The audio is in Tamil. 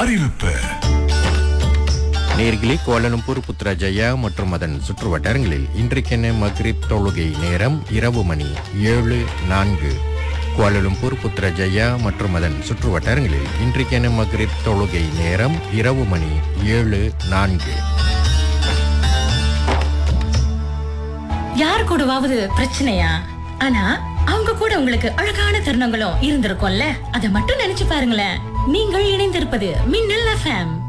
அறிவிப்பு நேர்களே கோலலம்பூர் புத்ராஜயா மற்றும் அதன் சுற்று வட்டாரங்களில் இன்றைக்கென மக்ரிப் தொழுகை நேரம் இரவு மணி ஏழு நான்கு கோலலம்பூர் புத்ராஜயா மற்றும் அதன் சுற்று வட்டாரங்களில் இன்றைக்கென மக்ரிப் தொழுகை நேரம் இரவு மணி ஏழு நான்கு யார் கூடவாவது பிரச்சனையா ஆனா அவங்க கூட உங்களுக்கு அழகான தருணங்களும் இருந்திருக்கும்ல அதை மட்டும் நினைச்சு பாருங்களேன் நீங்கள் இணைந்திருப்பது மின்னல் எஃப்எம்